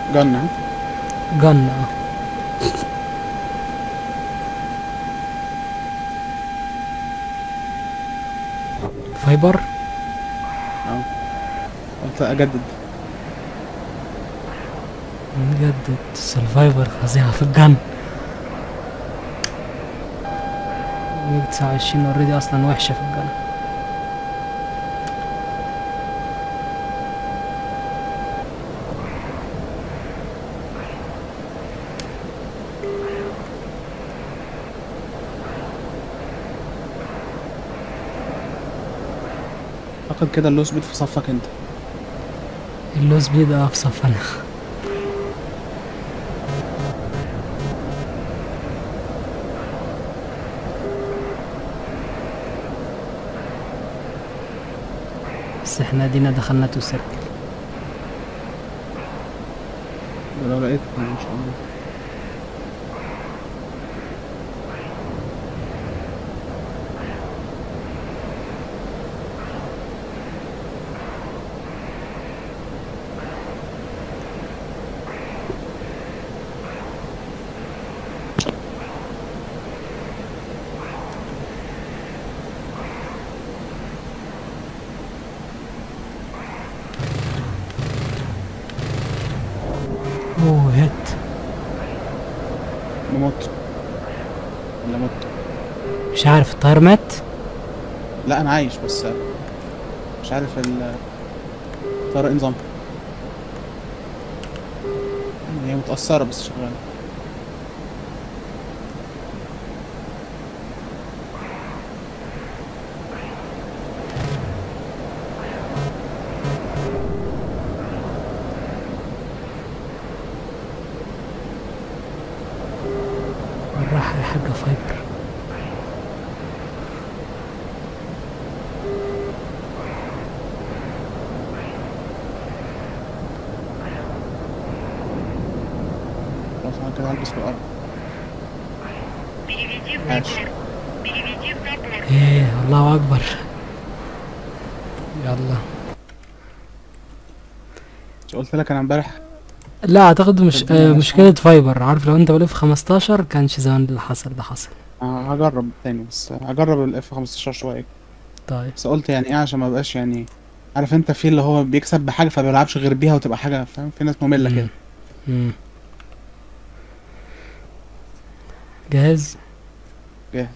جنة جن اه فايبر اه قلت اجدد نجدد سرفايفر فظيعة في الجن مية تسعة وعشرين اوريدي اصلا وحشة في الجن اعتقد كده اللوس بيت في صفك انت اللوز بيد اه في صف انا بس احنا دينا دخلنا تو سيركل ده لو لقيت ان شاء الله اوه هيت مموت ولا مت مش عارف الطيار مات لا انا عايش بس مش عارف ال طارق نظام هي متأثرة بس شغالة بالراحة يا حاجة فايبر خلاص انا كده هلبس في الأرض Переведи в Дальше. набор. Переведи в набор. ايه الله اكبر يلا مش قلت لك انا امبارح لا اعتقد مش الدنيا آه ماشية. مشكلة فايبر عارف لو انت بلف 15 كانش زمان اللي حصل ده حصل آه، هجرب تاني بس هجرب الاف 15 شوية طيب بس قلت يعني ايه عشان ما بقاش يعني عارف انت في اللي هو بيكسب بحاجة فما بيلعبش غير بيها وتبقى حاجة فاهم في ناس مملة كده مم. جاهز جاهز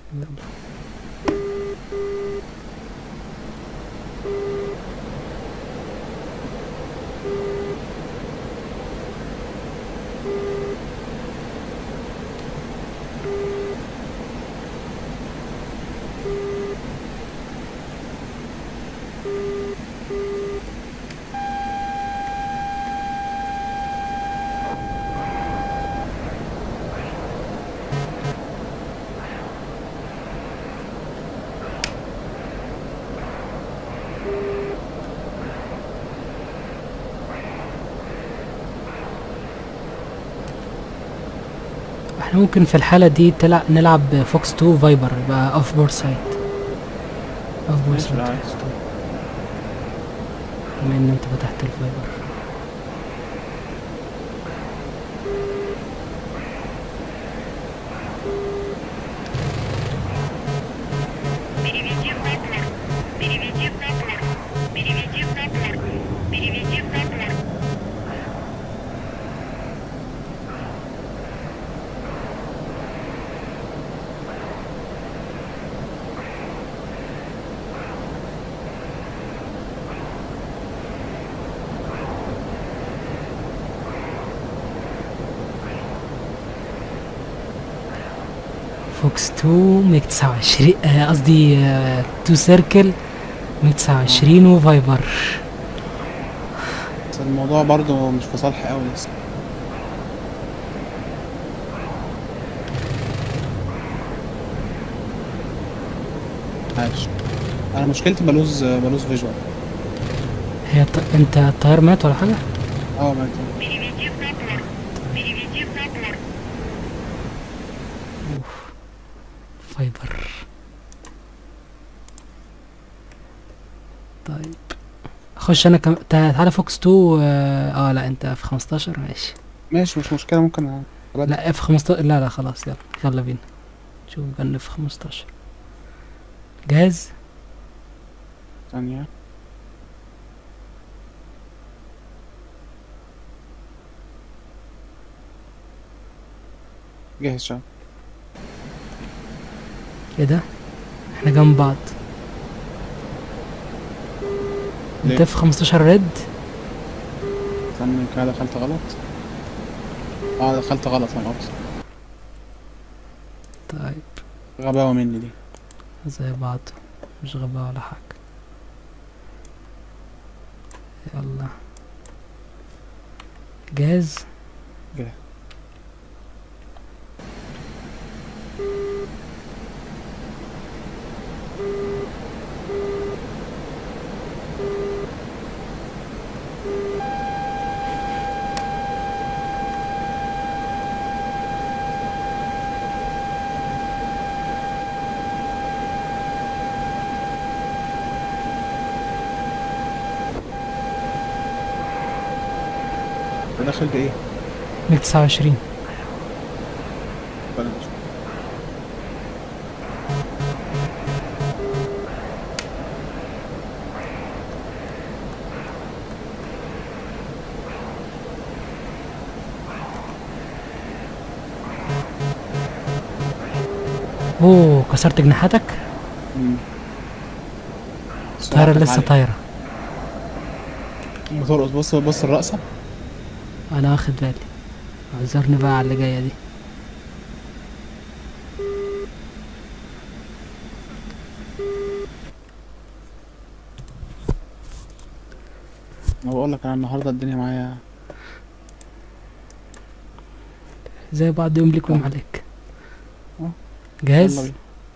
احنا ممكن في الحالة دي تلع... نلعب فوكس 2 فايبر يبقى اوف بور سايد اوف بور ماشي، سايد لا. فوكس 2 بما ان انت فتحت الفايبر Переведи в набор. Переведи в набор. Переведи в набор. Переведи в набор. فوكس 2 ميك 29 آه، قصدي 2 سيركل ميك 29 وفايبر بس الموضوع برضو مش في صالحي قوي لسه عايش انا مشكلتي بلوز بلوز فيجوال هي ط... انت الطيار مات ولا حاجة؟ اه ما Переведи в набор. Переведи в набор. فايبر طيب اخش انا كم... تع- تعالى فوكس 2 اه آه، لا انت في 15 ماشي ماشي مش مشكله ممكن أبدل. لا اف 15 لا لا خلاص يلا يلا بينا شوف بقى في 15 جاهز ثانيه جاهز شباب ايه ده احنا جنب بعض انت ليه؟ في 15 ريد استنى كده دخلت غلط اه دخلت غلط انا قصدي طيب غباوه مني دي زي بعض مش غباء ولا حاجة يلا جاهز جاهز. ده داخل بايه؟ 129 بلاش اوه كسرت جناحاتك مم. الطيارة سرعتك لسه عالية. طايرة بترقص بص بص الرقصة انا واخد بالي اعذرني بقى على اللي جاية دي انا بقول لك انا النهارده الدنيا معايا زي بعض يوم ليك ويوم آه. عليك آه. يلا جاهز بينا.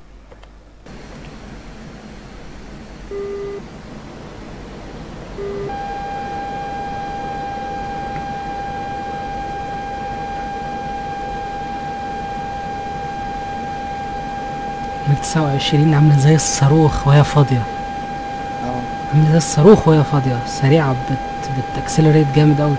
مية تسعة وعشرين عاملة زي الصاروخ وهي فاضية اه عاملة زي الصاروخ وهي فاضية سريعة بت بتاكسلريت جامد اوي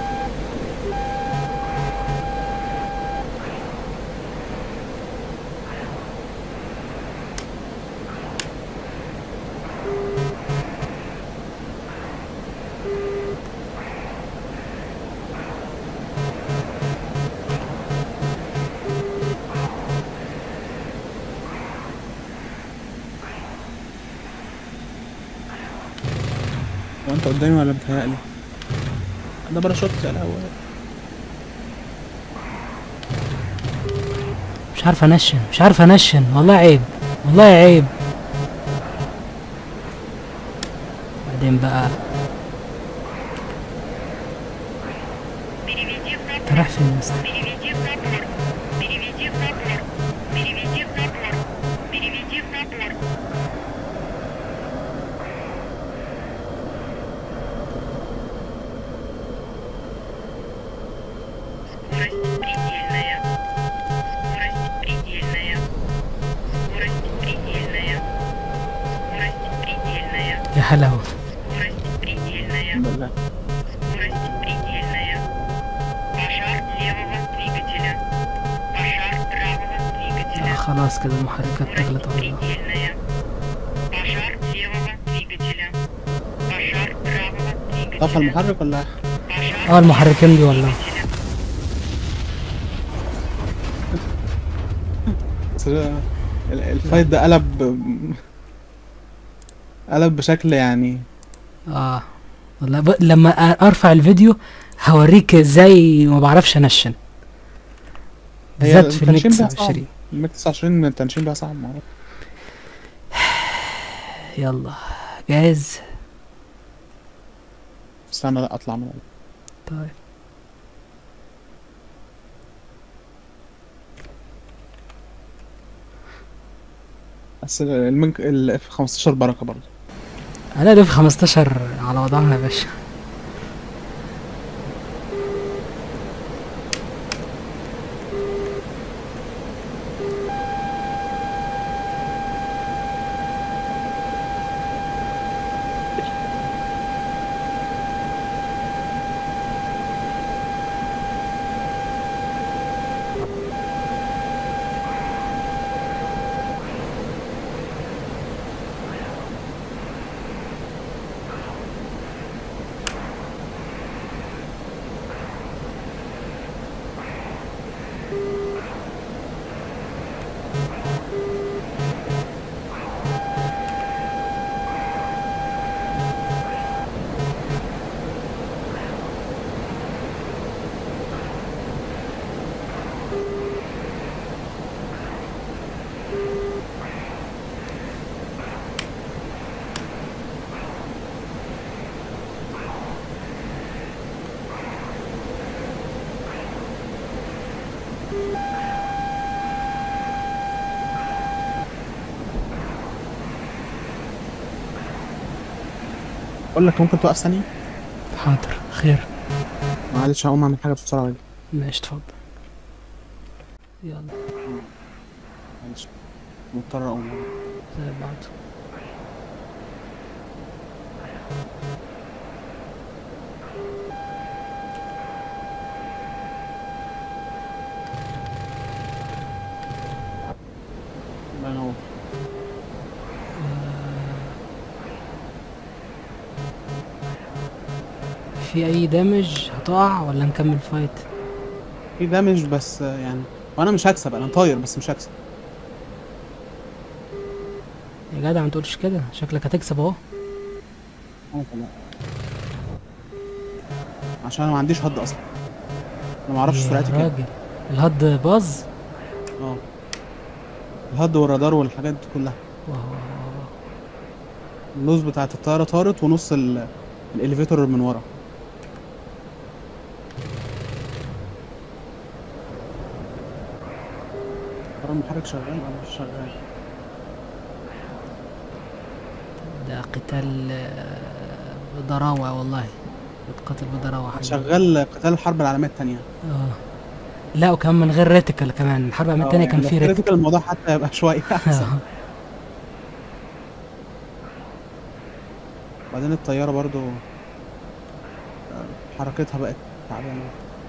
هو انت قدامي ولا متهيألي؟ ده باراشوت يا الاول مش عارف انشن مش عارف انشن والله عيب والله عيب بعدين بقى Переведи в انت رايح فين يا اسطى Переведи в Доплер. Переведи в Доплер. Переведи в Доплер. Переведи в Доплер. Скорость предельная. Скорость предельная. Скорость предельная. Скорость предельная. يا حلاوة Скорость предельная. الحمد لله Скорость предельная. Пожар левого двигателя. Пожар правого آه двигателя. خلاص كده المحركات تغلط Скорость والله предельная. Пожар левого двигателя. Пожар правого طفى двигателя. المحرك ولا Пожар اه المحركين دي والله двигателя. بس ال- الفايت ده قلب قلب بشكل يعني اه والله ب... لما أ- ارفع الفيديو هوريك ازاي ما بعرفش انشن هي بالذات في الميك التنشين بقى صعب. 29 الميك 29 التنشين بقى صعب معرفش يلا جاهز استنى لا اطلع من طيب بس الميك الاف 15 بركه برضه انا اللي في 15 على وضعها يا باشا بقول لك ممكن توقف ثانيه حاضر خير معلش هقوم اعمل حاجه بسرعه واجي. ماشي اتفضل يلا معلش مضطر اقوم زي بعض الله ينور في اي دامج هتقع ولا نكمل فايت في دامج بس آه، يعني وانا مش هكسب انا طاير بس مش هكسب يا جدع ما تقولش كده شكلك هتكسب اهو ممكن لا. عشان انا ما عنديش هد اصلا انا ما اعرفش يا سرعتي كام راجل الهد باظ اه الهد والرادار والحاجات دي كلها واو. اللوز بتاعت الطياره طارت ونص ال- الاليفيتور من ورا الطيارة المحرك شغال ولا مش شغال ده قتال آه، بضراوة والله بتقاتل بضراوة حاجة شغال قتال الحرب العالميه الثانيه اه لا وكمان من غير ريتيكال كمان الحرب العالمية التانية كان فيه ريتيكال الموضوع حتى يبقى شويه احسن آه. بعدين الطياره برضو آه، حركتها بقت تعبانه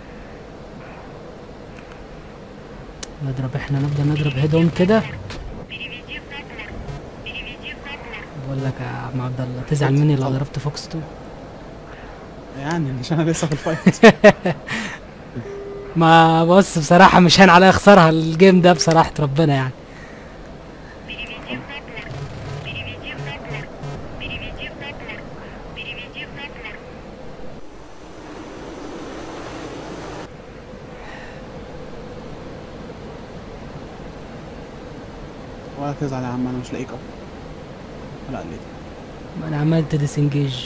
نضرب احنا نبدأ نضرب هيدهم كده Переведи в Теплер. Переведи в Теплер. بقول لك يا عم عبد الله تزعل مني لو ضربت فوكس 2 يعني عشان انا لسه في الفايت ما بص بصراحة مش هين عليا اخسرها الجيم ده بصراحة ربنا يعني Переведи в Теплер. Переведи в Теплер. Переведи в Теплер. Переведи в Теплер. ولا تزعل يا عم انا مش لاقيك اهو لا ليه ما انا عملت ديسنجيج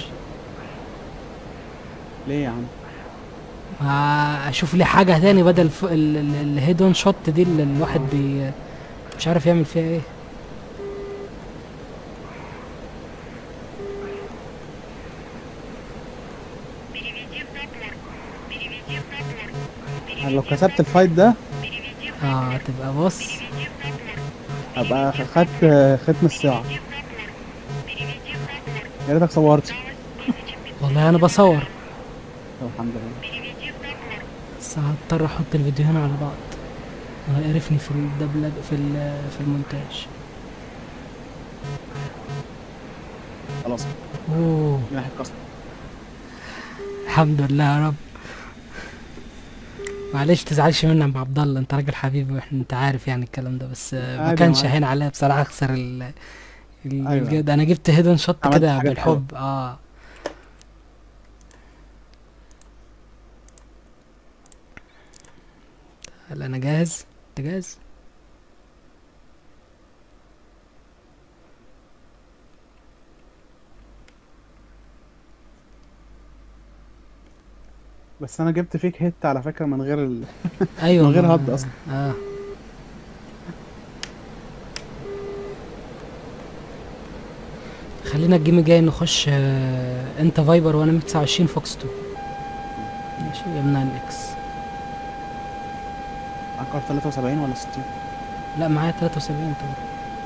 ليه يا عم ما اشوف لي حاجة تاني بدل ف... ال- ال- الهيد اون شوت دي اللي الواحد بي مش عارف يعمل فيها ايه Переведи в Теплер. Переведи в Теплер. أنا لو Переведи в كسبت Теплер. الفايت ده Переведи в اه Теплер. تبقى بص Переведи в Теплер. ابقى خدت ختم الساعه Переведи в Теплер. Переведи в Теплер. يا ريتك صورت Осталось 1500. والله انا بصور طب الحمد لله Переведи в Теплер. بس هضطر احط الفيديوهين على بعض هيقرفني في الدبلج في ال- في المونتاج خلاص اوه جناح الكسر الحمد لله يا رب معلش تزعلش مني يا عم عبد الله انت راجل حبيبي واحنا انت عارف يعني الكلام ده بس آه، ما عادي كانش معاك. هين عليا بصراحه اخسر ال ال- أيوة. الجد انا جبت هيدن شوت عملت كده حاجات بالحب اه هل انا جاهز انت جاهز بس انا جبت فيك هيت على فكره من غير ال... ايوه من غير ما- هد أصلاً. اه خلينا الجيم الجاي نخش آه، انت فايبر وانا 129 فوكس 2 ماشي يمنع الاكس عقار 73 ولا 60 لا معايا 73 طبعا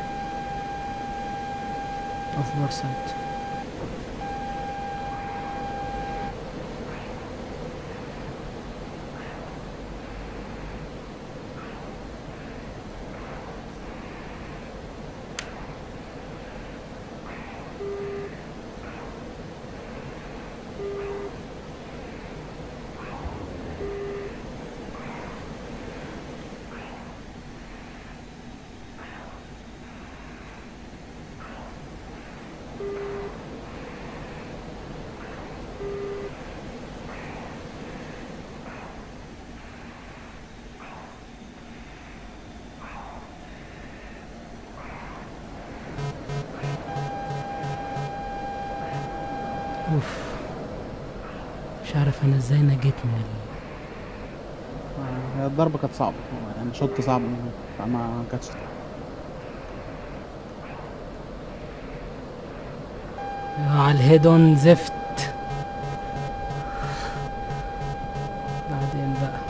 اوف بار سايت اوف مش عارف انا ازاي نجيت من ال... هي الضربه كانت صعبه يعني شوط صعب ما كانتش على الهيدون زفت بعدين بقى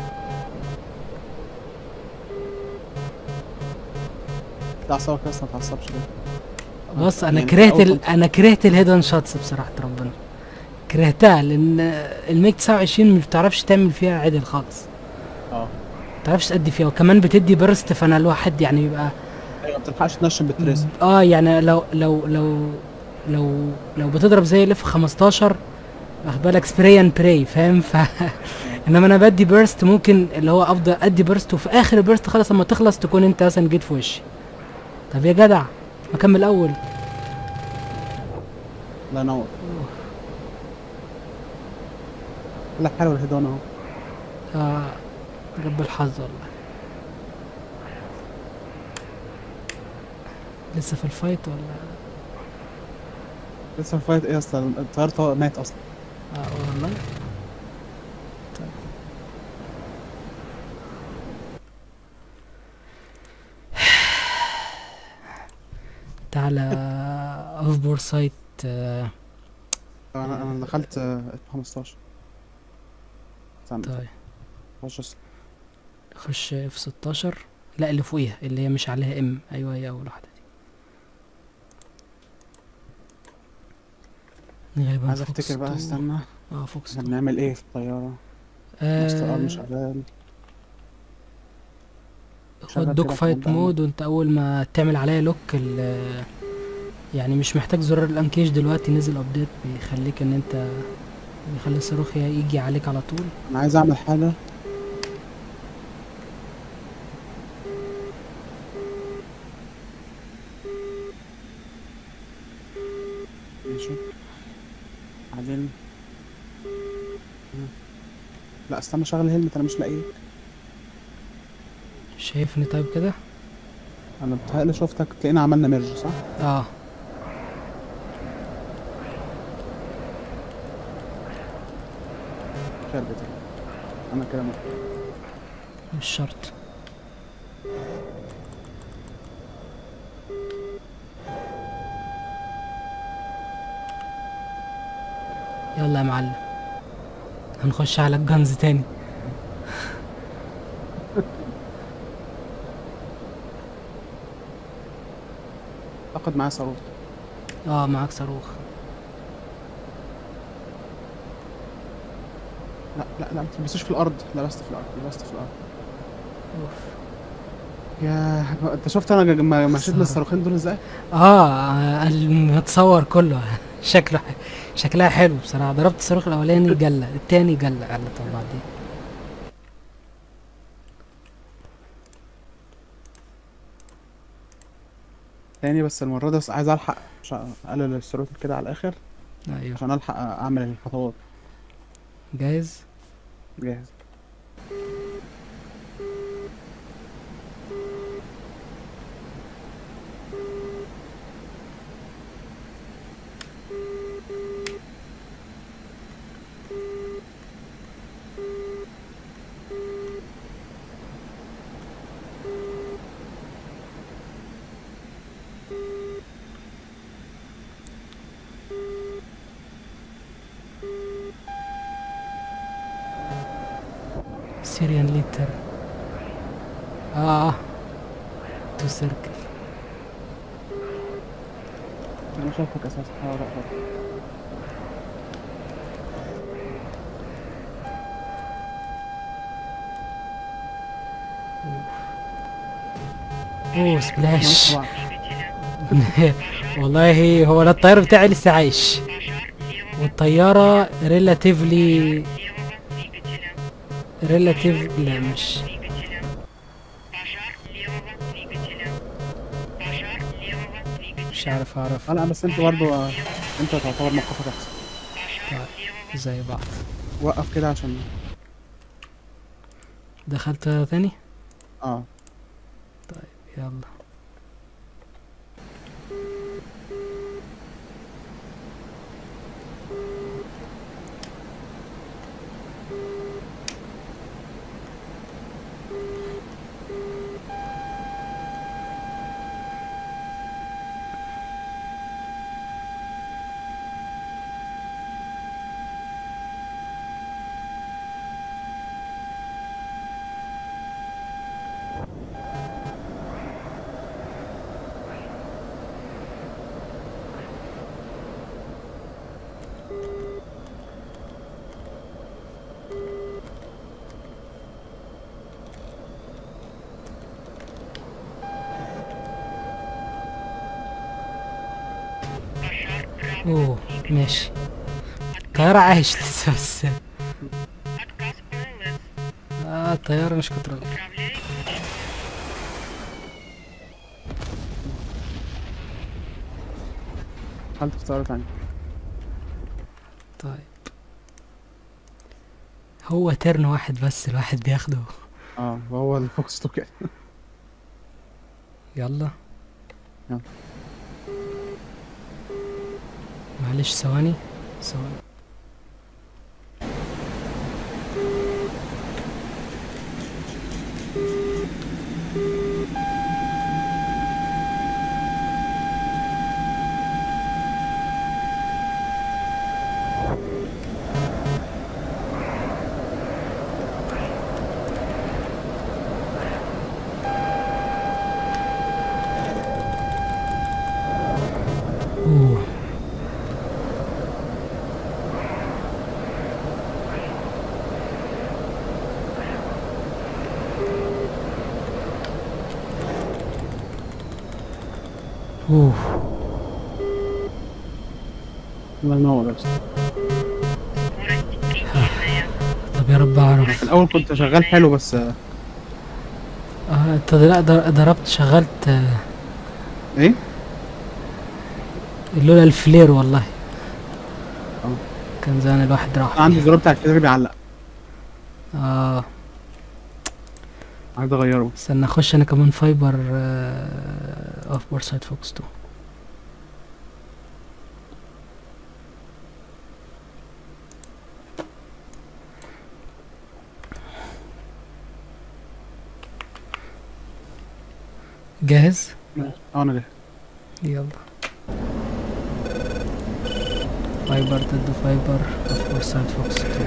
تعصبك بس ما تعصبش كده بص انا يعني كرهت أول ال... كنت- انا كرهت الهيدن شوتس بصراحه ربنا كرهتها لان الميج 29 مش بتعرفش تعمل فيها عدل خالص اه ما بتعرفش تأدي فيها وكمان بتدي برست فانا الواحد يعني يبقى ايوه ما بتلحقش تنشن بالتريس اه يعني لو لو لو لو لو بتضرب زي الاف 15 واخد بالك سبراي اند براي فاهم ف انما انا بدي بيرست ممكن اللي هو افضل ادي بيرست وفي اخر البيرست خلاص لما تخلص تكون انت مثلا جيت في وشي طب يا جدع ما كمل اول الله ينور لك حلو الهيدون اهو آه رب الحظ والله لسه في الفايت ولا لسه في فايت ايه اصلا الطيار طا- مات اصلا اه والله طيب تعالى اوف بور سايت آه انا انا دخلت آه، 15 استنى طيب خش أصلاً. خش في 16 لا اللي فوقيها اللي هي مش عليها ام ايوه هي اول واحده دي غالبا عايز فوكس افتكر بقى تو. استنى اه فوكس احنا تو. بنعمل ايه في الطيارة ماستر ار مش آه شغال هو شغل الدوج كده فايت كمان بقى. مود وانت اول ما تعمل عليها لوك ال- يعني مش محتاج زرار الانكيج دلوقتي نزل ابديت بيخليك ان انت بيخلي الصاروخ يجي عليك على طول انا عايز اعمل حاجة ماشي بعدين لا استنى شغل الهلمت انا مش لاقيه شايفني طيب كده انا بتهيألي شفتك تلاقينا عملنا ميرج صح؟ اه شربت انا كده م- مش شرط يلا يا معلم هنخش على الجنز تاني اعتقد معايا صاروخ اه معاك صاروخ لا لا لا ما تلبسوش في الارض لبست في الارض لبست في الارض أوف. يا انت شفت انا ج- ما مشيت صار. بالصاروخين دول ازاي؟ اه المتصور كله شكله شكلها حلو بصراحة ضربت الصاروخ الأولاني جلة التاني جلة قال طب بعدين تاني بس المرة دي عايز الحق عشان اقلل الثروتل كده على الاخر أيوه عشان الحق اعمل الخطوات جاهز جاهز سيريان ليتر اه تو سيركل انا شايفك اساسا اه لا لا اوه سبلاش طبعا والله هو انا الطيار بتاعي لسه عايش والطيارة ريلاتيفلي ريلاتيف لا مش مش عارف اعرف اه لا بس انت برضو آه، انت تعتبر موقفك احسن طيب، زي بعض وقف كده عشان دخلت تاني اه يلا اوه ماشي الطيارة عايش لسه بس Отказ ОЛС. اه الطيارة مش كنترول Управляй. دخلت في طياره تانية طيب هو ترن واحد بس الواحد بياخده اه وهو الفوكس تو كده يلا يلا. معلش ثواني ثواني اوه اوه الله ينور بس Скорость предельная. طب يا رب اعرف الاول كنت شغال حلو بس آه، اه انت لا ضر- ضربت شغلت آه، ايه لولا الفلير والله اه. كان زمان الواحد راح أنا عندي فيها. الزرار بتاع الفيديو بيعلق اه عايز اغيره استنى اخش انا كمان فايبر اوف بورسايد فوكس 2 جاهز اه انا جاي يلا فايبر ضد فايبر اوف بورسايد فوكس 2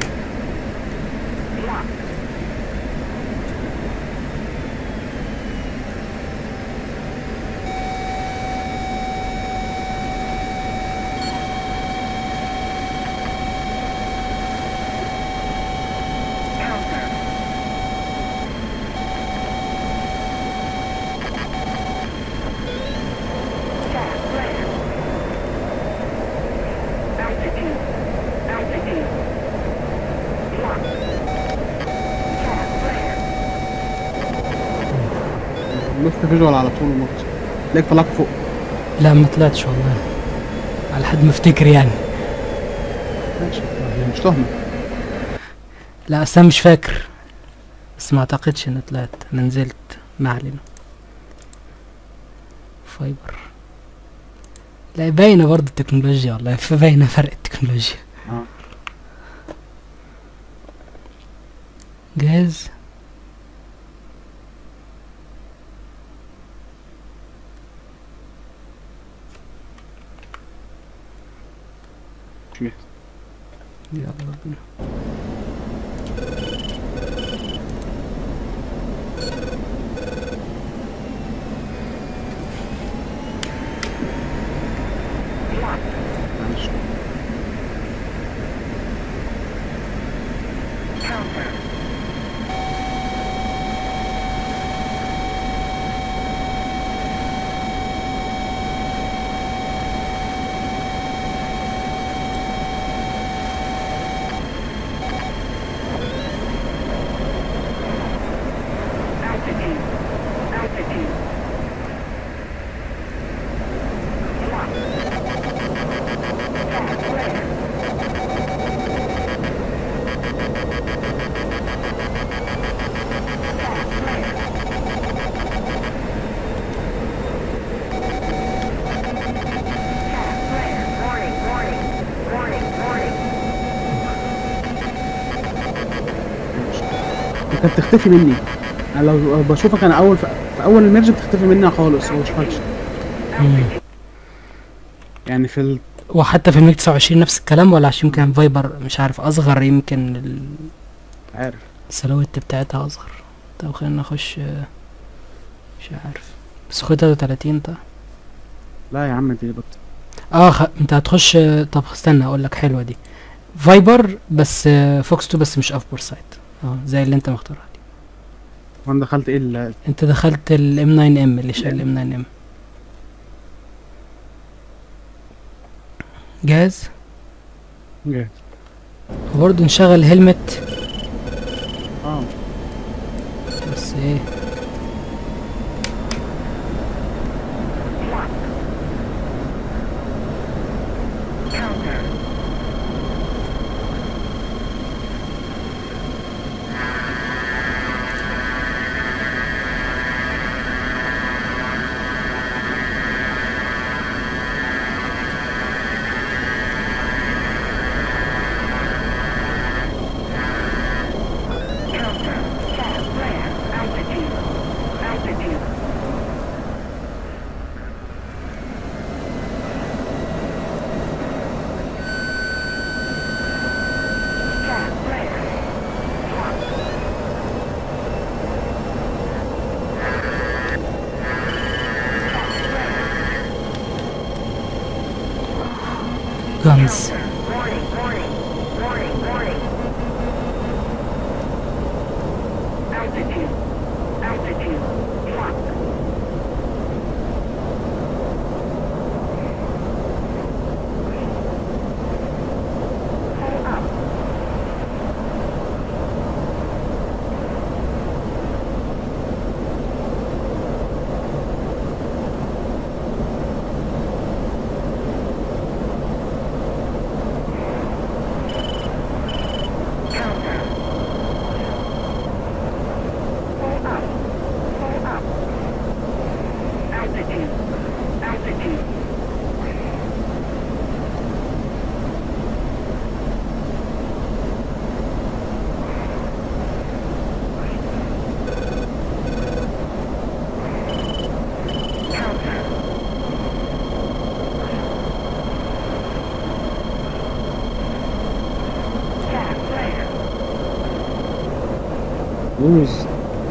Altitude. Altitude. Block. Cat flare. لوست فيجوال على طول وموت ليك طلعت فوق لا ما طلعتش والله على حد ما افتكر يعني ماشي مش تهمه لا اصل أنا مش فاكر بس ما اعتقدش اني طلعت انا نزلت ما علينا فايبر لا باينه برضه التكنولوجيا والله فباينه فرق التكنولوجيا اه جاهز مش جاهز يلا بينا معلش Counter. Altitude. Altitude. Block. Cat flare. Cat flare. Cat flare. Warning, warning, warning, warning. انت بتختفي مني انا لو لو بشوفك انا اول في, في اول الميرج بتختفي مني خالص ما بشوفكش مم. يعني في ال... وحتى في الميك 29 نفس الكلام ولا عشان يمكن فايبر مش عارف اصغر يمكن ال- عارف السلوت بتاعتها اصغر طب خلينا نخش آه، مش عارف بس خد 33 طيب لا يا عم دي بط اه خ... انت هتخش آه، طب استنى اقول لك حلوه دي فايبر بس آه، فوكس 2 بس مش اوف بور سايت اه زي اللي انت مختارها دي وانا دخلت ايه ال... انت دخلت الام 9 ام اللي شايل الام 9 ام جاهز جاهز وبرضه نشغل هيلمت اه بس ايه guns Warning, warning, warning, warning. Altitude, altitude, drop. Pull up. Counter. Pull up. Pull up. Altitude. Altitude. Counter. Gas flare. بوز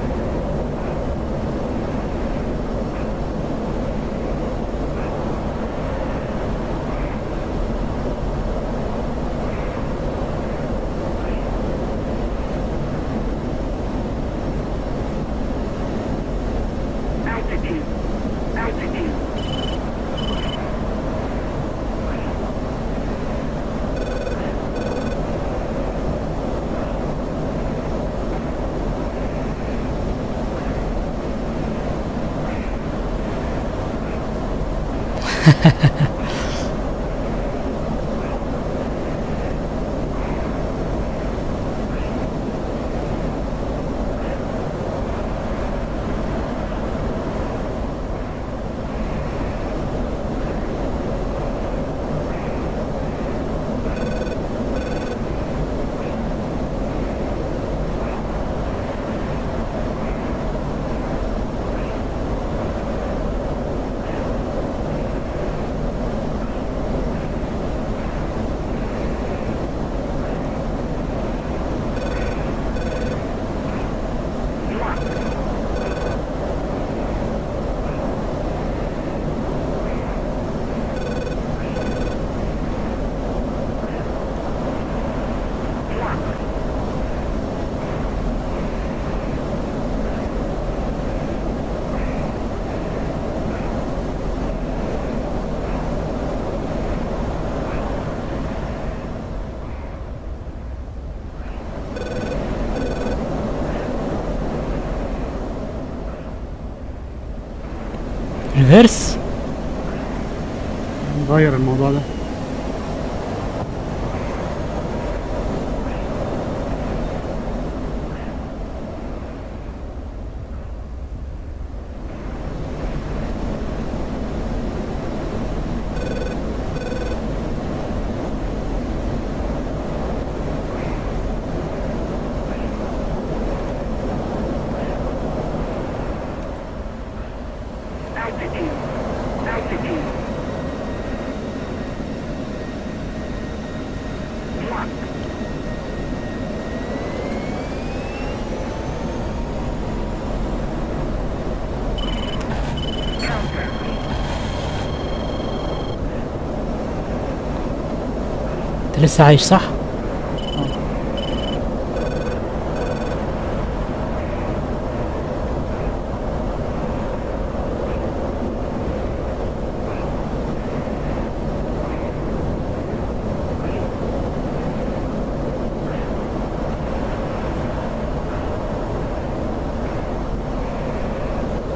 Altitude. Altitude. ريفرس نغير الموضوع ده Altitude. Altitude. Drop. Counter. انت لسه عايش صح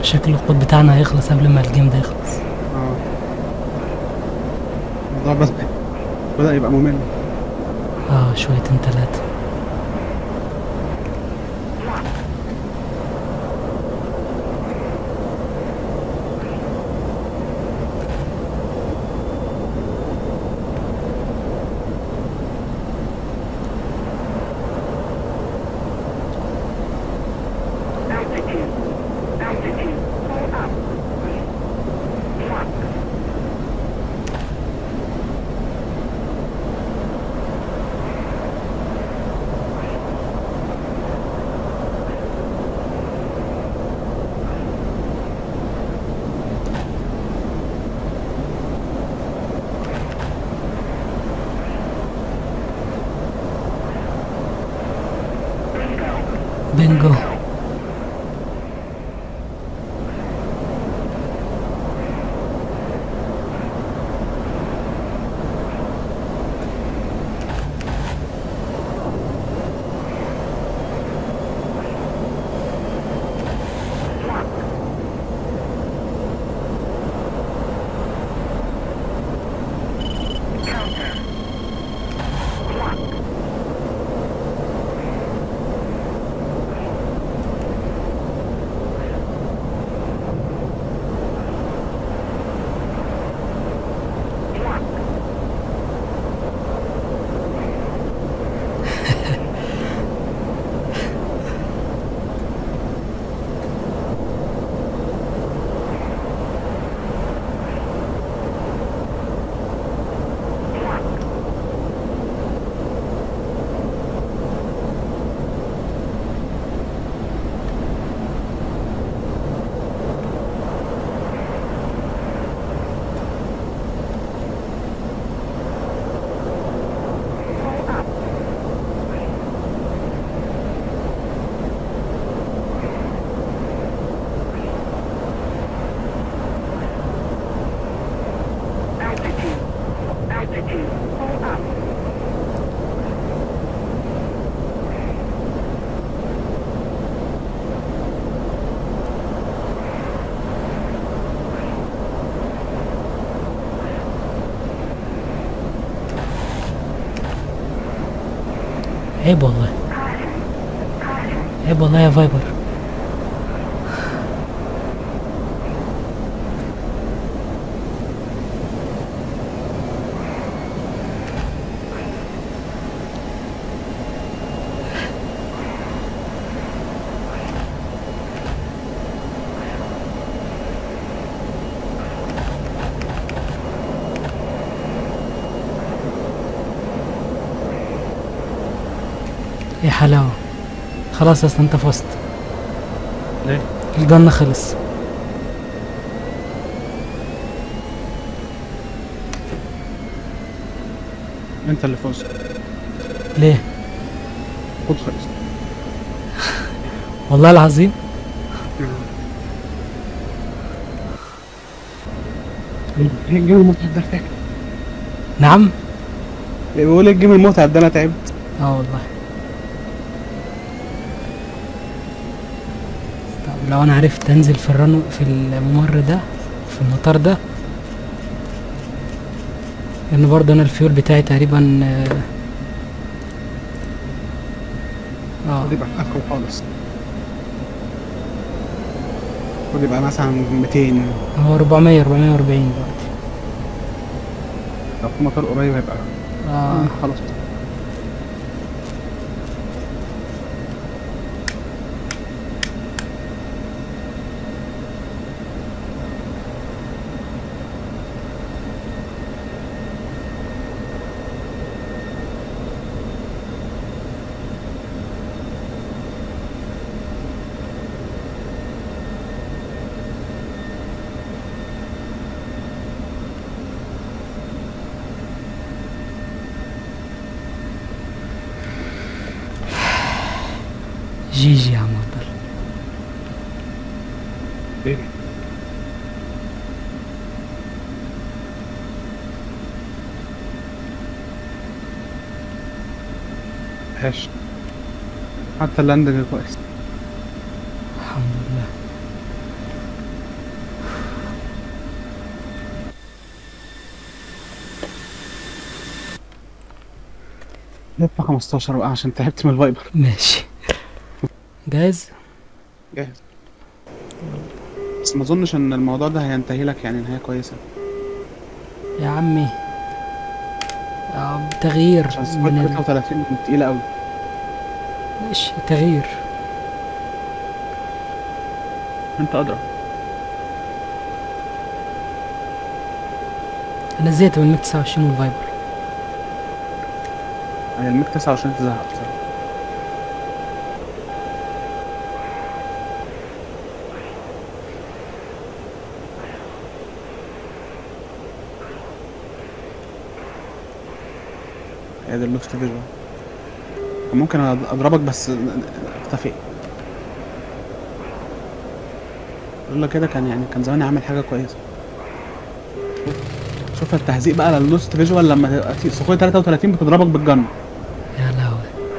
شكل القود بتاعنا هيخلص قبل ما الجيم ده يخلص اه الموضوع بدأ بدأ يبقى ممل اه شويتين تلاتة Altitude. Altitude. Pull up. Lock. بينجو Altitude. Altitude. Pull up. عيب والله عيب والله يا فايبر يا حلاوة خلاص يا اسطى انت فزت ليه؟ الجنة خلص انت اللي فزت ليه خد خلص والله العظيم ايه الجيم المتعب ده تعبت نعم بيقول الجيم المتعب ده انا تعبت اه والله طب لو انا عرفت انزل في الرن في الممر ده في المطار ده لان برضه انا الفيول بتاعي تقريبا اه آه، خد يبقى في اخره خالص خد يبقى مثلا 200 هو 400 440 دلوقتي لو في مطار قريب هيبقى اه خلاص جي جي يا عم عبد الله ايه هاش حتى اللاندنج كويس الحمد لله لف 15 بقى عشان تعبت من الفايبر ماشي جاهز جاهز بس ما اظنش ان الموضوع ده هينتهي لك يعني نهايه كويسه يا عمي آه، تغيير عشان من سكواد ال... 33 تقيله قوي ماشي تغيير انت ادرى انا زهقت من 129 والفايبر يعني الميك 29 تزهق بصراحه هي دي اللوست فيجوال كان ممكن أض- اضربك بس اختفي لولا كده كان يعني كان زماني عامل حاجه كويسه شوف التهزيق بقى للوست فيجوال لما تبقى في سخونة 33 بتضربك بالجن يا لهوي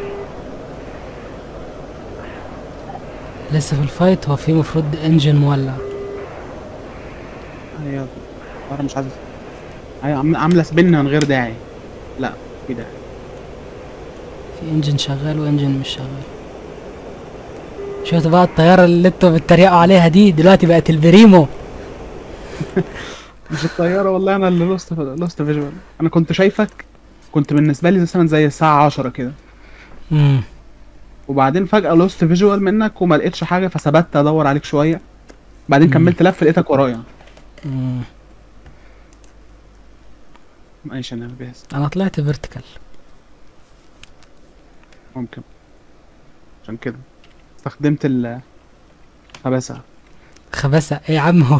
لسه في الفايت هو في مفروض انجن مولع هي انا مش عايز هي عم- عامله سبين من غير داعي لا في داعي في انجن شغال وانجن مش شغال شفت بقى الطيارة اللي انتوا بتتريقوا عليها دي دلوقتي بقت البريمو مش الطياره والله انا اللي لوست لوست فيجوال انا كنت شايفك كنت بالنسبه لي مثلا زي الساعه 10 كده امم وبعدين فجاه لوست فيجوال منك وما لقيتش حاجه فثبت ادور عليك شويه بعدين مم. كملت لف لقيتك ورايا امم ماشي انا جاهز انا طلعت فيرتيكال ممكن عشان كده استخدمت ال خباثة خباثة ايه يا عم هو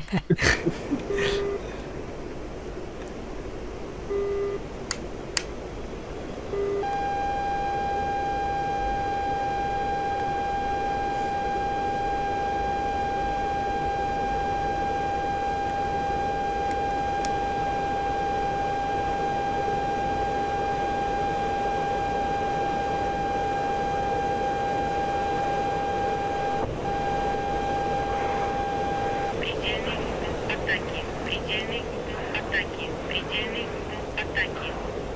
Предельный угол атаки. Предельный угол атаки. Предельный угол атаки.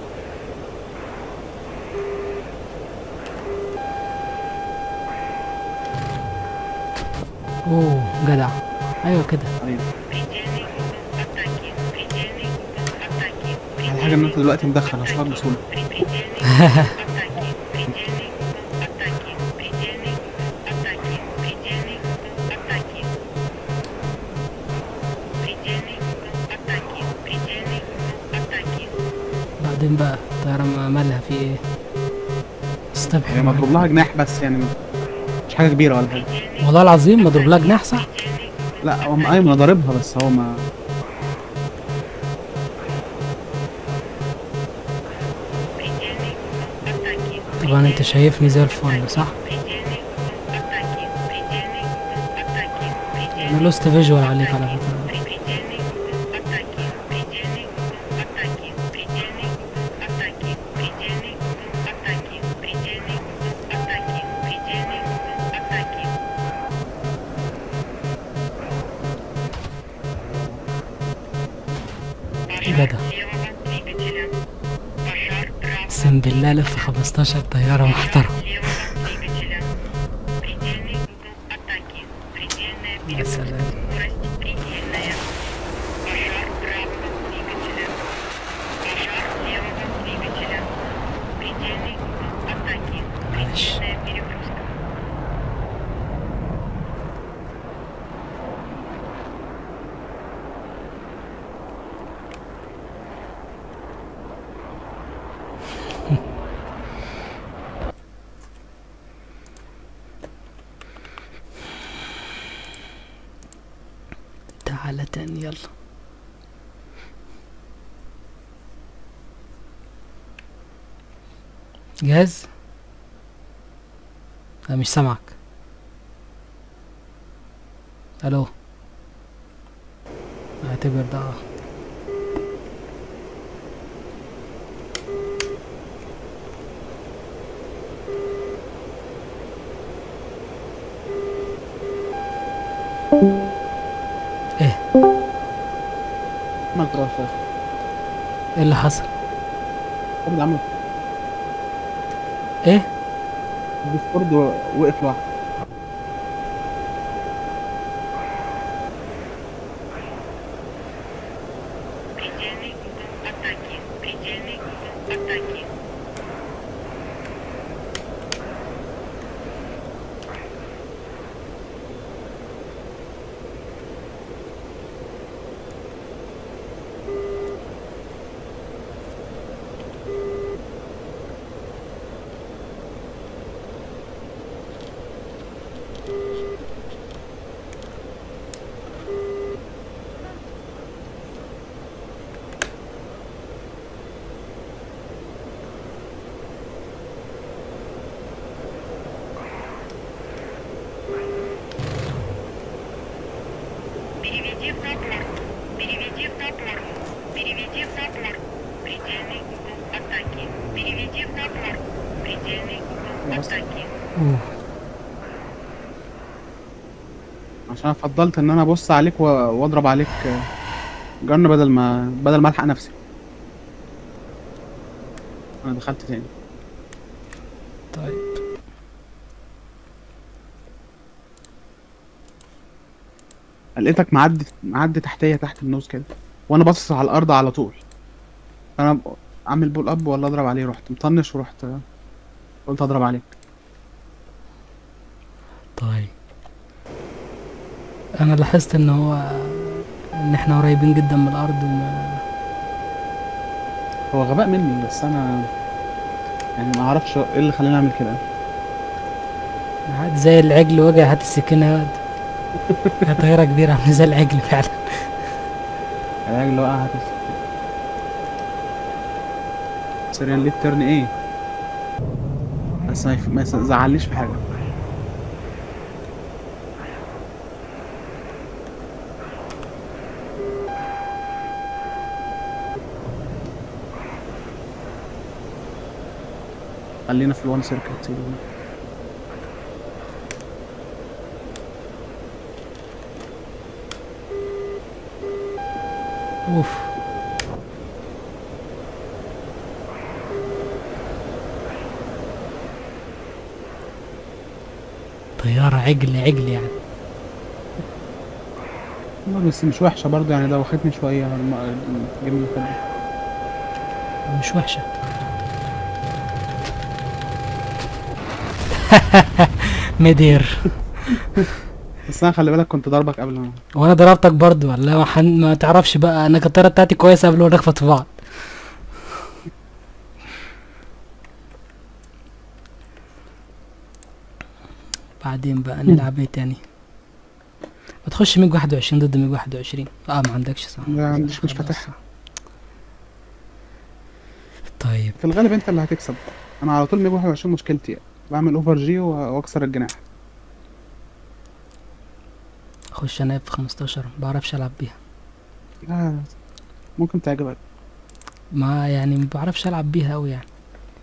اوه جدع ايوه كده طيب Предельный угол атаки. Предельный угол атаки. على حاجة ان انت دلوقتي مدخل هشرب بسهولة Предельный угол атаки. Предельный угол атаки. Предельный угол атаки. Предельный угол атаки. Предельный угол атаки. Предельный угол атаки. بعدين بقى الطيارة ما- مالها في ايه استبحر هي مضروب لها جناح بس يعني مش حاجة كبيرة ولا حاجة والله العظيم مضروب لها جناح صح لا هو ايوه انا ضاربها بس هو ما Предельный угол атаки. طبعا انت شايفني زي الفل صح Предельный угол атаки. Предельный угол атаки. انا لوست فيجوال عليك على فكرة Предельный угол атаки. Предельный угол атаки. Предельный угол атаки. Предельный угол атаки. Предельный угол атаки. Предельный угол атаки. جدع Левого двигателя. Пожар правого اقسم بالله لف 15 طيارة محترم левого двигателя. Предельный угол атаки. Предельная يا перегрузка. سلام Скорость предельная. Пожар правого двигателя. Пожар левого двигателя. Предельный угол атаки. ماشي Предельная перегрузка. تعالى تاني يلا جاهز انا مش سامعك الو اعتبر ده آه. ايه ما تغفر ايه اللي حصل خد عمل ايه الديسكورد وقف لوحده Предельный угол атаки. Предельный угол атаки. Переведи в напор. Переведи в напор. Переведи в напор. Предельный угол атаки. Переведи в напор. Предельный угол Ясно. атаки. اوه عشان انا فضلت ان انا ابص عليك و- واضرب عليك جن بدل ما بدل ما الحق نفسي انا دخلت تاني طيب لقيتك معدي معدي تحتيه تحت النوز كده وانا باصص على الارض على طول انا ب- اعمل بول اب ولا اضرب عليه رحت مطنش ورحت قلت اضرب عليك طيب انا لاحظت ان هو ان احنا قريبين جدا من الارض وما هو غباء مني بس انا يعني ما اعرفش ايه اللي خلاني اعمل كده عاد زي العجل وجع هات السكينه يا واد كانت طياره كبيره عامله زي العجل فعلا العلاج اللي وقع هتس سيريان ليد ترن ايه بس ما يف- ما يزعلنيش في حاجه خلينا في الوان سيركل سيبوني اوف طياره عجل عجل يعني والله بس مش وحشه برضه يعني ده واخدني شويه الم- الجيم اللي فات ده. مش وحشه مدير بس انا خلي بالك كنت ضربك قبل ما وانا ضربتك برضو ولا ما, حن... ما تعرفش بقى انا كانت الطياره بتاعتي كويسه قبل ما نخبط في بعض بعدين بقى نلعب ايه تاني ما تخش ميج 21 ضد ميج 21 اه ما عندكش صح ما عنديش، مش خلاص. فاتحها. طيب في الغالب انت اللي هتكسب انا على طول 121 مشكلتي بعمل اوفر جي و- واكسر الجناح اخش انا في 15 ما بعرفش العب بيها لا ممكن تعجبك ما يعني ما بعرفش العب بيها قوي يعني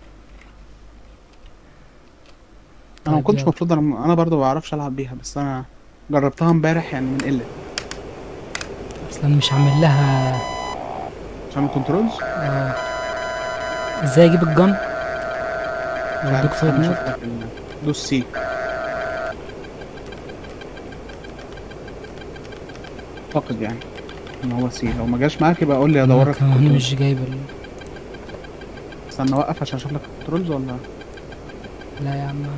انا ما طيب كنتش يلا. المفروض انا انا برضه ما بعرفش العب بيها بس انا جربتها امبارح يعني من قله اصلا مش عامل لها عشان الكنترولز آه. ازاي اجيب الجن مش ادوك عارف فايت أنا نوت شفت لك ال- دوس سي اعتقد يعني ان هو سي لو ما جاش معاك يبقى قول لي انا ادورك في كمان الكنترولز. مش جايب ال... استنى اوقف عشان اشوف لك الكنترولز ولا لا يا عم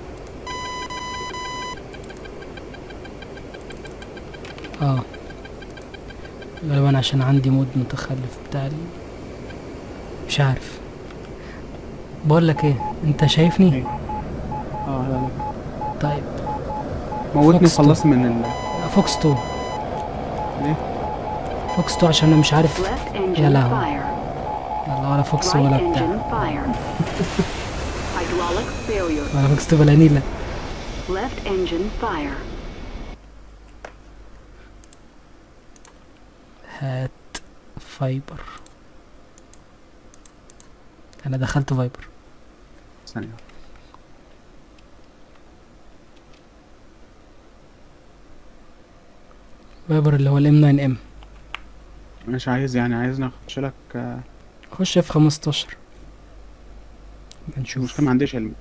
اه غالبا عشان عندي مود متخلف بتاع ال... مش عارف بقول لك ايه انت شايفني إيه؟ اه لا لا طيب موتني فوكس تو. وخلصت من ال فوكس 2 ليه؟ فوكس 2 عشان انا مش عارف Left يا engine لهوي fire. يلا ولا فوكس Right ولا بتاع engine fire. Hydraulic failure. ولا فوكس 2 ولا نيلة Left engine fire. هات فايبر انا دخلت فايبر ثانية فايبر اللي هو الام 9 ام مش عايز يعني عايزني اخش لك آه، خش في 15 نشوف المشكله ما عنديش علم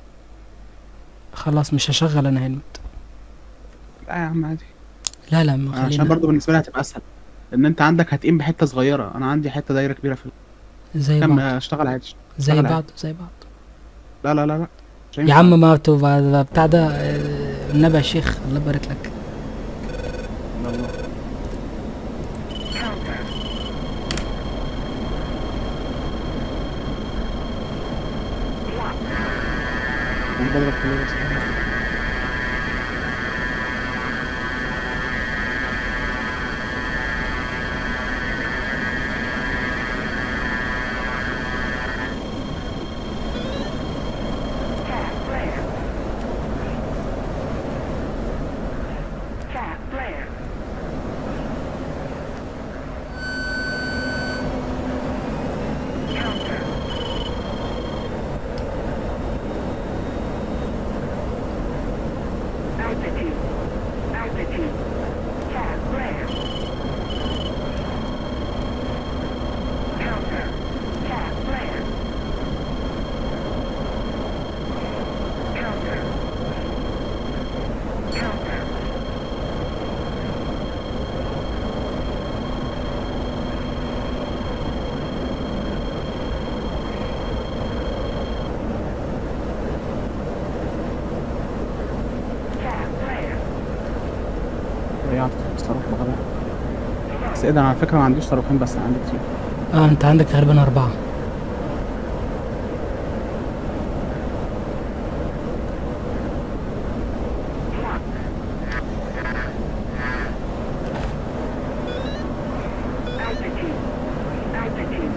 خلاص مش هشغل انا هيلمت لا يا عم عادي لا لا ما عشان خلينا برضه بالنسبه لي هتبقى اسهل ان انت عندك هتقيم بحته صغيره انا عندي حته دايره كبيره في زي كم بعض اشتغل عادي زي اشتغل بعض عادي. زي بعض لا لا لا لا مش يا هينفع. عم ما تبقى بتاع ده آه، النبي يا شيخ الله يبارك لك لا الله انا بضرب كل بس Cat flare. Cat flare. Counter. Altitude. Altitude. Cat flare. Counter. Cat flare. Counter. Counter. Cat flare. ضيعت الصاروخ بغباء بس ايه ده انا على فكره ما عنديش صاروخين بس انا عندي كتير اه انت عندك تقريبا اربعة Altitude. Altitude.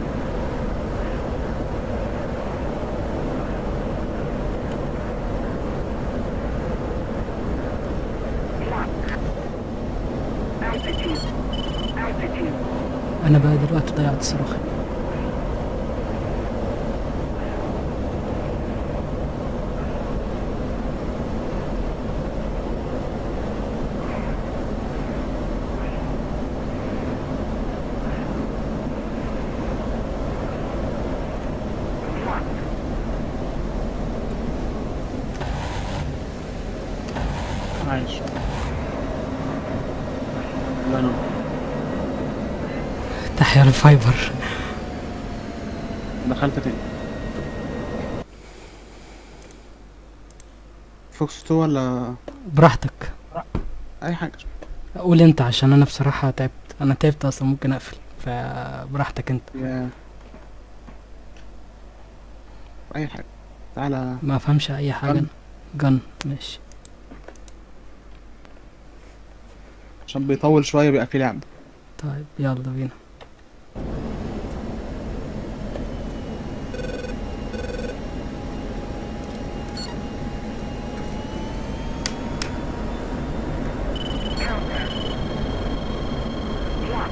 Clock. Altitude. Altitude. انا بقى دلوقتي ضيعت الصاروخ Clock. عايش الله ينور تحيا الفايبر دخلت تاني فوكس 2 ولا براحتك اي حاجه قول انت عشان انا بصراحة تعبت انا تعبت اصلا ممكن اقفل فبراحتك انت يا اي حاجه تعالى ما افهمش اي حاجة جن. جن ماشي عشان بيطول شويه بيبقى في لعب طيب يلا بينا Counter. Clock.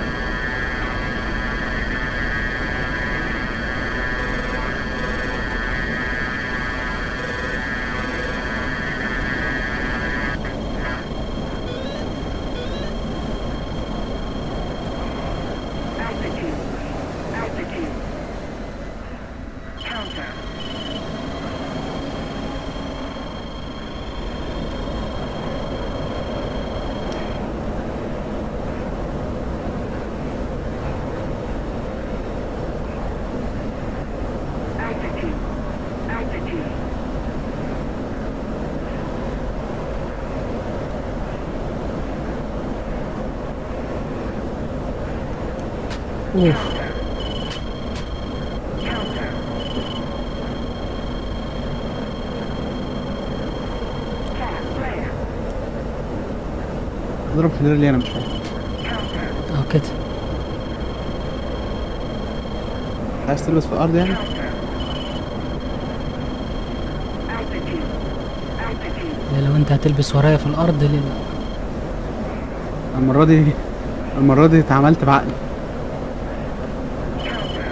Altitude. Altitude. Counter. Altitude. Altitude. اوف Counter. Cat flare. اضرب في اللي انا مش فاهم Counter. اه كده عايز تلبس في الارض يعني Counter. Altitude. Altitude. لا لو انت هتلبس ورايا في الارض ليه لا المره دي المره دي اتعاملت بعقل Counter.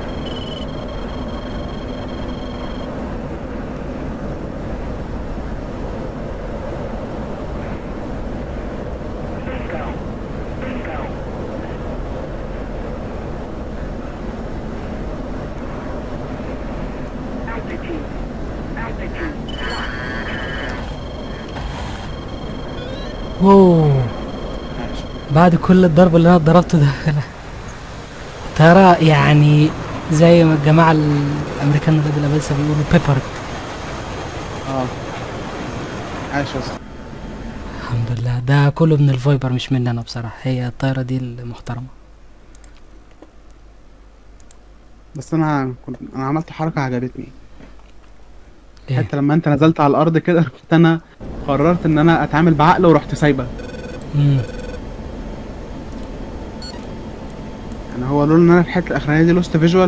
Bingo. Bingo. اوه عايش. بعد كل الضرب اللي انا ضربته ده ترى يعني زي ما الجماعة الأمريكان ولاد الأبلسة بيقولوا بيبر اه عايش يا اسطى الحمد لله ده كله من الفايبر مش مني أنا بصراحة هي الطايرة دي المحترمة بس انا كنت انا عملت حركه عجبتني إيه؟ حتى لما انت نزلت على الارض كده كنت انا قررت ان انا اتعامل بعقل ورحت سايبه مم. يعني هو لولا ان انا الحته الاخرانيه دي لوست فيجوال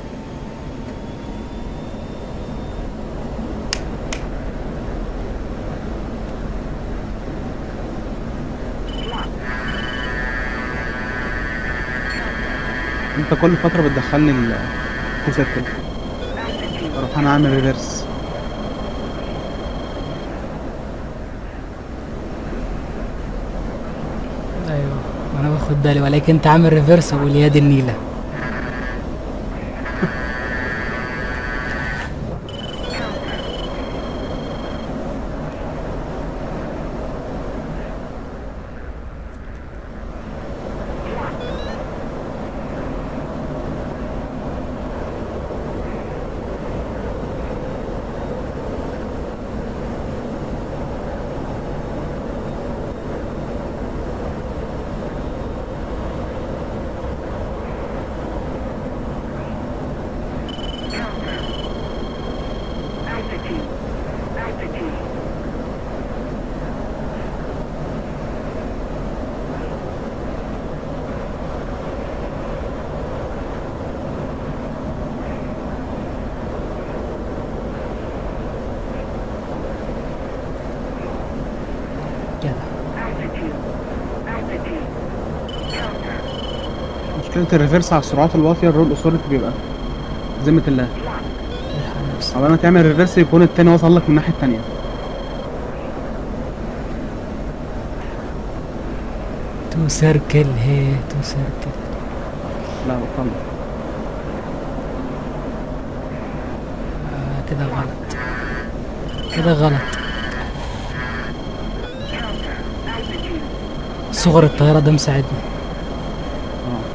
انت كل فتره بتدخلني ال التسات كده Altitude. اروح انا اعمل ريفرس أيوه أنا باخد بالي ولكن أنت عامل ريفرس واليد النيلة Altitude. Altitude. كده Altitude. Altitude. Counter. مشكله الريفرس على السرعات الواطيه الرول اثوريتي بيبقى ذمه الله الحق نفسك. او انا تعمل ريفرس يكون التاني وصل لك من الناحيه التانيه تو سيركل هي تو سيركل لا بطلنا آه كده غلط كده غلط Counter. Altitude. صغر الطيارة ده مساعدني اه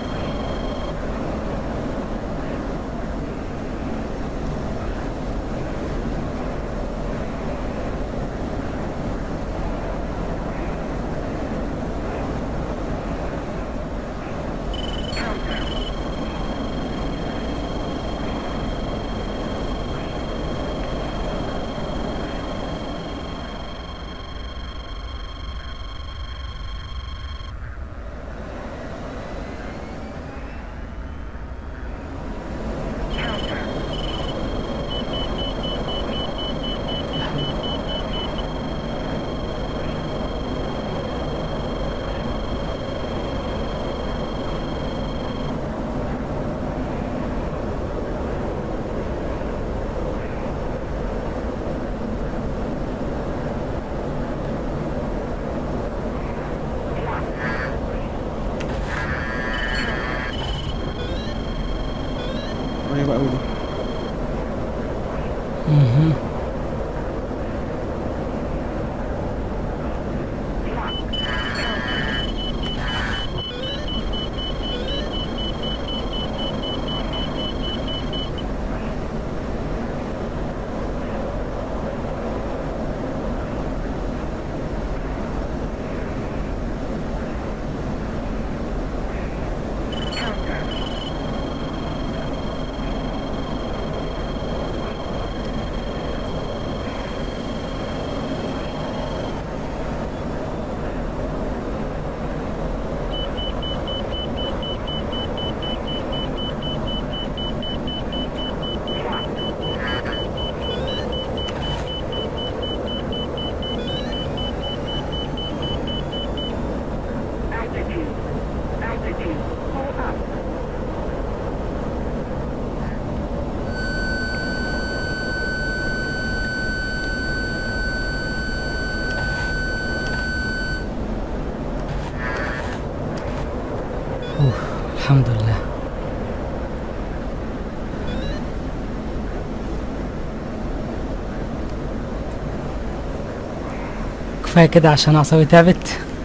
قريبه قوي دي مهم. Altitude. Altitude. Pull up. أوف. الحمد لله كفايه كده عشان اعصابي تعبت